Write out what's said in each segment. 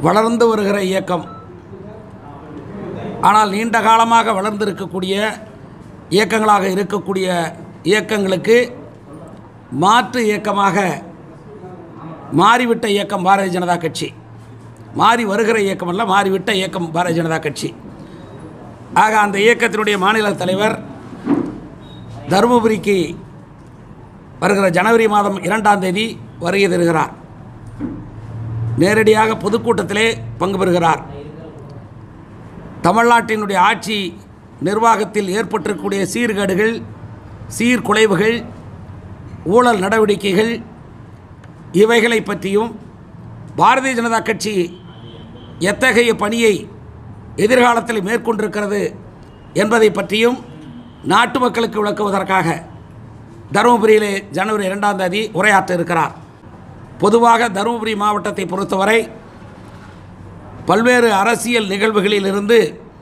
வளர்ந்து வருகிற இயக்கம் ஆனால் நீண்ட காலமாக வளர்ந்திருக்கக்கூடிய இயக்கங்களாக இருக்கக்கூடிய இயக்கங்களுக்கு மாற்று இயக்கமாக மாறிவிட்ட இயக்கம் பாரதிய ஜனதா கட்சி மாறி வருகிற இயக்கம் அல்ல மாறிவிட்ட இயக்கம் பாரதிய ஜனதா கட்சி ஆக அந்த இயக்கத்தினுடைய மாநில தலைவர் தருமபுரிக்கு வருகிற ஜனவரி மாதம் இரண்டாம் தேதி வருகை தருகிறார் நேரடியாக பொதுக்கூட்டத்திலே பங்கு பெறுகிறார் தமிழ்நாட்டினுடைய ஆட்சி நிர்வாகத்தில் ஏற்பட்டிருக்கக்கூடிய சீர்கேடுகள் சீர்குலைவுகள் ஊழல் நடவடிக்கைகள் இவைகளை பற்றியும் பாரதிய ஜனதா கட்சி எத்தகைய பணியை எதிர்காலத்தில் மேற்கொண்டிருக்கிறது என்பதை பற்றியும் நாட்டு மக்களுக்கு விளக்குவதற்காக தருமபுரியிலே ஜனவரி இரண்டாம் தேதி உரையாற்ற இருக்கிறார் பொதுவாக தருமபுரி மாவட்டத்தை பொறுத்தவரை பல்வேறு அரசியல் நிகழ்வுகளிலிருந்து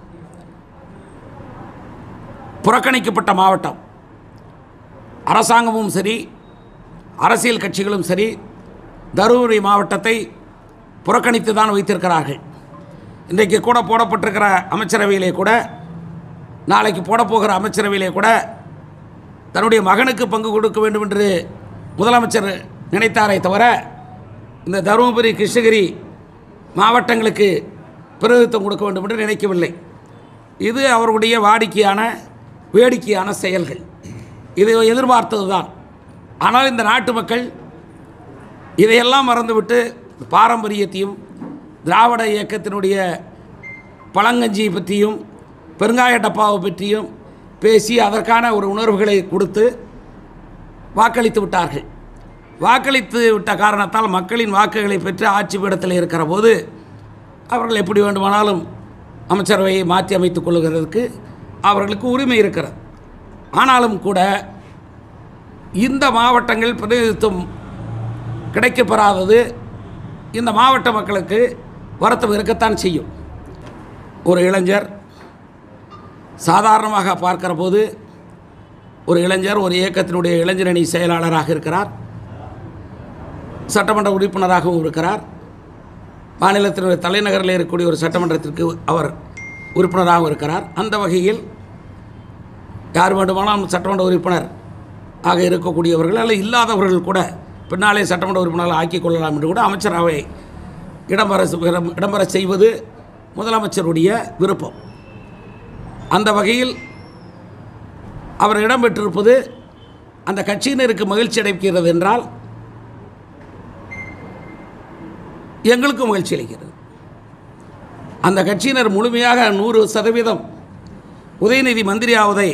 புறக்கணிக்கப்பட்ட மாவட்டம் அரசாங்கமும் சரி அரசியல் கட்சிகளும் சரி தருமபுரி மாவட்டத்தை புறக்கணித்து தான் வைத்திருக்கிறார்கள் இன்றைக்கு கூட போடப்பட்டிருக்கிற அமைச்சரவையிலே கூட நாளைக்கு போடப்போகிற அமைச்சரவையிலே கூட தன்னுடைய மகனுக்கு பங்கு கொடுக்க வேண்டும் என்று முதலமைச்சர் நினைத்தாரே தவிர இந்த தருமபுரி கிருஷ்ணகிரி மாவட்டங்களுக்கு பிரதிநிதித்துவம் கொடுக்க வேண்டும் என்று நினைக்கவில்லை இது அவர்களுடைய வாடிக்கையான வேடிக்கையான செயல்கள் இது எதிர்பார்த்தது தான் ஆனால் இந்த நாட்டு மக்கள் இதையெல்லாம் மறந்துவிட்டு பாரம்பரியத்தையும் திராவிட இயக்கத்தினுடைய பழங்கஞ்சி பற்றியும் பெருங்காய டப்பாவை பற்றியும் பேசி அதற்கான ஒரு உணர்வுகளை கொடுத்து வாக்களித்து விட்டார்கள் வாக்களித்து விட்ட காரணத்தால் மக்களின் வாக்குகளை பெற்று ஆட்சி பீடத்தில் இருக்கிற போது அவர்கள் எப்படி வேண்டுமானாலும் அமைச்சரவையை மாற்றி அமைத்துக் கொள்கிறதுக்கு அவர்களுக்கு உரிமை இருக்கிறது ஆனாலும் கூட இந்த மாவட்டங்கள் பிரதிநிதித்துவம் கிடைக்கப்பெறாதது இந்த மாவட்ட மக்களுக்கு வருத்தம் இருக்கத்தான் செய்யும் ஒரு இளைஞர் சாதாரணமாக பார்க்கிற போது ஒரு இளைஞர் ஒரு இயக்கத்தினுடைய இளைஞரணி செயலாளராக இருக்கிறார் சட்டமன்ற உறுப்பினராகவும் இருக்கிறார் மாநிலத்தினுடைய தலைநகரில் இருக்கக்கூடிய ஒரு சட்டமன்றத்திற்கு அவர் உறுப்பினராகவும் இருக்கிறார் அந்த வகையில் யார் வேண்டுமானாலும் சட்டமன்ற உறுப்பினர் ஆக இருக்கக்கூடியவர்கள் அல்ல இல்லாதவர்கள் கூட பின்னாலே சட்டமன்ற உறுப்பினர்கள் ஆக்கிக் கொள்ளலாம் என்று கூட அமைச்சரவை இடம்பெற இடம்- இடம்பெற செய்வது முதலமைச்சருடைய விருப்பம் அந்த வகையில் அவர் இடம்பெற்றிருப்பது அந்த கட்சியினருக்கு மகிழ்ச்சி அடைக்கிறது என்றால் எங்களுக்கும் மகிழ்ச்சி அளிக்கிறது அந்த கட்சியினர் முழுமையாக நூறு சதவீதம் உதயநிதி மந்திரி ஆவதை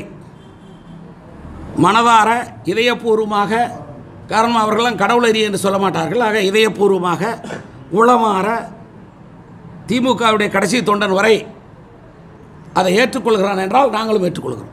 மனதார இதயபூர்வமாக காரணம் அவர்களெல்லாம் கடவுளறி என்று சொல்ல மாட்டார்கள் ஆக இதயபூர்வமாக உளமாற திமுகவுடைய கடைசி தொண்டன் வரை அதை ஏற்றுக்கொள்கிறான் என்றால் நாங்களும் ஏற்றுக்கொள்கிறோம்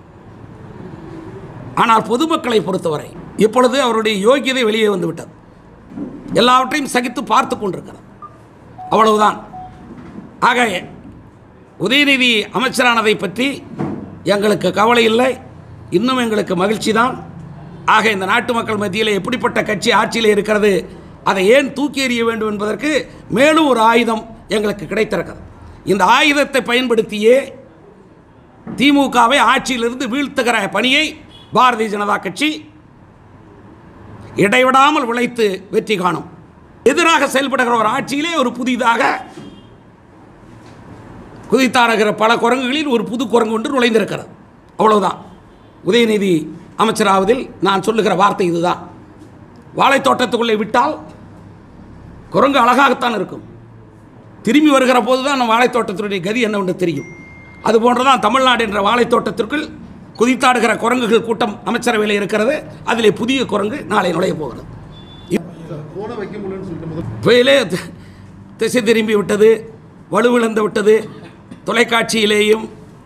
ஆனால் பொதுமக்களை பொறுத்தவரை இப்பொழுது அவருடைய யோகியதை வெளியே வந்துவிட்டது எல்லாவற்றையும் சகித்து பார்த்து கொண்டிருக்கிறது அவ்வளவுதான் ஆக உதயநிதி அமைச்சரானதை பற்றி எங்களுக்கு கவலை இல்லை இன்னும் எங்களுக்கு மகிழ்ச்சி தான் ஆக இந்த நாட்டு மக்கள் மத்தியில் எப்படிப்பட்ட கட்சி ஆட்சியில் இருக்கிறது அதை ஏன் தூக்கி எறிய வேண்டும் என்பதற்கு மேலும் ஒரு ஆயுதம் எங்களுக்கு கிடைத்திருக்கிறது இந்த ஆயுதத்தை பயன்படுத்தியே திமுகவை ஆட்சியிலிருந்து வீழ்த்துகிற பணியை பாரதிய ஜனதா கட்சி இடைவிடாமல் உழைத்து வெற்றி காணும் எதிராக செயல்படுகிற ஒரு ஆட்சியிலே ஒரு புதிதாக குதித்தாடுகிற பல குரங்குகளில் ஒரு புது குரங்கு ஒன்று நுழைந்திருக்கிறது அவ்வளவுதான் உதயநிதி அமைச்சராவதில் நான் சொல்லுகிற வார்த்தை இதுதான் வாழைத்தோட்டத்துக்குள்ளே விட்டால் குரங்கு அழகாகத்தான் இருக்கும் திரும்பி வருகிற போது தான் நம்ம வாழைத்தோட்டத்தினுடைய கதி என்னவென்று தெரியும் அதுபோன்று தான் தமிழ்நாடு என்ற வாழைத்தோட்டத்திற்குள் குதித்தாடுகிற குரங்குகள் கூட்டம் அமைச்சரவையில் இருக்கிறது அதிலே புதிய குரங்கு நாளை நுழைய போகிறது போனை வைக்க முடியலன்னு சொல்லிட்டு முதல் புயலே தி- திசை திரும்பி விட்டது வலுவிழந்து விட்டது தொலைக்காட்சியிலேயும்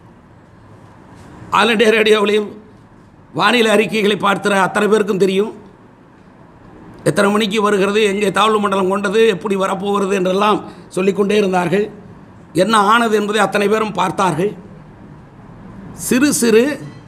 ஆல் இண்டியா ரேடியோவிலையும் வானிலை அறிக்கைகளை பார்த்துற அத்தனை பேருக்கும் தெரியும் எத்தனை மணிக்கு வருகிறது எங்கே தாழ்வு மண்டலம் கொண்டது எப்படி வரப்போகிறது என்றெல்லாம் சொல்லிக்கொண்டே இருந்தார்கள் என்ன ஆனது என்பதை அத்தனை பேரும் பார்த்தார்கள் சிறு சிறு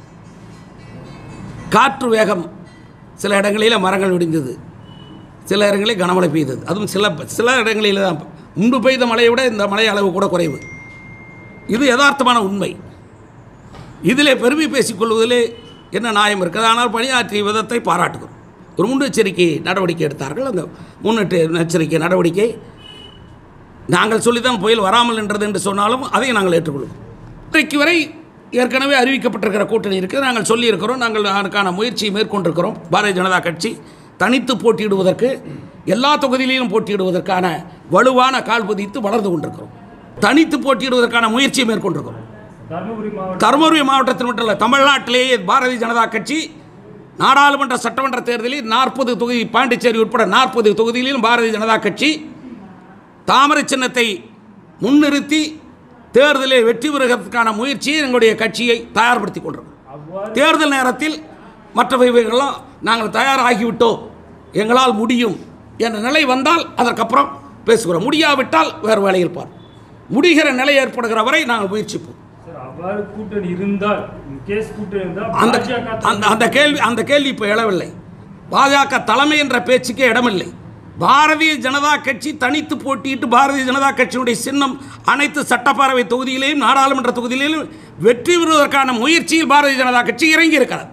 காற்று வேகம் சில இடங்களில் மரங்கள் விடிந்தது சில இடங்களில் கனமழை பெய்தது அதுவும் சில சில இடங்களில் தான் முன்பு பெய்த மழையை விட இந்த மழை அளவு கூட குறைவு இது யதார்த்தமான உண்மை இதிலே பெருமை பேசிக்கொள்வதிலே என்ன நியாயம் இருக்குது ஆனால் பணியாற்றிய விதத்தை பாராட்டுகிறோம் ஒரு முன்னெச்சரிக்கை நடவடிக்கை எடுத்தார்கள் அந்த முன்னெச்சரிக்கை நடவடிக்கை நாங்கள் சொல்லித்தான் புயல் வராமல் என்றது என்று சொன்னாலும் அதை நாங்கள் ஏற்றுக்கொள்வோம் இன்றைக்கு வரை ஏற்கனவே அறிவிக்கப்பட்டிருக்கிற கூட்டணி இருக்குது நாங்கள் சொல்லியிருக்கிறோம் நாங்கள் அதற்கான முயற்சியை மேற்கொண்டிருக்கிறோம் பாரதிய ஜனதா கட்சி தனித்து போட்டியிடுவதற்கு எல்லா தொகுதியிலும் போட்டியிடுவதற்கான வலுவான கால் பதித்து வளர்ந்து கொண்டிருக்கிறோம் தனித்து போட்டியிடுவதற்கான முயற்சியை மேற்கொண்டிருக்கிறோம் தருமபுரி மாவட்டம் தருமபுரி மாவட்டத்தில் மட்டும் இல்லை தமிழ்நாட்டிலேயே பாரதிய ஜனதா கட்சி நாடாளுமன்ற சட்டமன்ற தேர்தலில் நாற்பது தொகுதி பாண்டிச்சேரி உட்பட நாற்பது தொகுதியிலும் பாரதிய ஜனதா கட்சி தாமரை சின்னத்தை முன்னிறுத்தி தேர்தலில் வெற்றி பெறுவதற்கான முயற்சியை எங்களுடைய கட்சியை தயார்படுத்தி கொண்டிருக்கிறோம் அவ்வாறு தேர்தல் நேரத்தில் மற்றவைகளெல்லாம் நாங்கள் தயாராகிவிட்டோம் எங்களால் முடியும் என்ற நிலை வந்தால் அதற்கப்புறம் பேசுகிறோம் முடியாவிட்டால் வேறு வேலையில் பார் முடிகிற நிலை ஏற்படுகிற வரை நாங்கள் முயற்சிப்போம் சார் அவ்வாறு கூட்டணி இருந்தால் கேஸ் கூட்டணி இருந்தால் அந்த பாஜக அந்த அந்த கேள்வி அந்த கேள்வி இப்போ எழவில்லை பாஜக தலைமை என்ற பேச்சுக்கே இடமில்லை பாரதிய ஜனதா கட்சி தனித்து போட்டியிட்டு பாரதிய ஜனதா கட்சியினுடைய சின்னம் அனைத்து சட்டப்பேரவை தொகுதியிலேயும் நாடாளுமன்ற தொகுதியிலேயும் வெற்றி பெறுவதற்கான முயற்சியில் பாரதிய ஜனதா கட்சி இறங்கி இருக்கிறது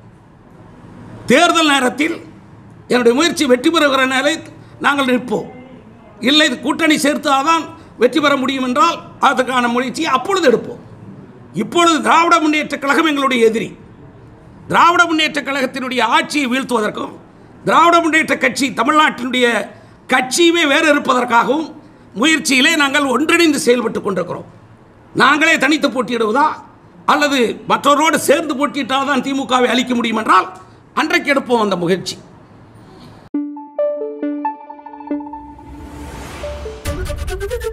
தேர்தல் நேரத்தில் என்னுடைய முயற்சி வெற்றி பெறுகிற நிலை நாங்கள் நிற்போம் இல்லை இது கூட்டணி சேர்த்தாதான் வெற்றி பெற முடியும் என்றால் அதுக்கான முயற்சியை அப்பொழுது எடுப்போம் இப்பொழுது திராவிட முன்னேற்ற கழகம் எங்களுடைய எதிரி திராவிட முன்னேற்ற கழகத்தினுடைய ஆட்சியை வீழ்த்துவதற்கும் திராவிட முன்னேற்ற கட்சி தமிழ்நாட்டினுடைய கட்சியுமே வேறு இருப்பதற்காகவும் முயற்சியிலே நாங்கள் ஒன்றிணைந்து செயல்பட்டு கொண்டிருக்கிறோம் நாங்களே தனித்து போட்டியிடுவதா அல்லது மற்றவரோடு சேர்ந்து போட்டியிட்டால் தான் திமுகவை அழிக்க முடியும் என்றால் அன்றைக்கு எடுப்போம் அந்த முயற்சி Thank you.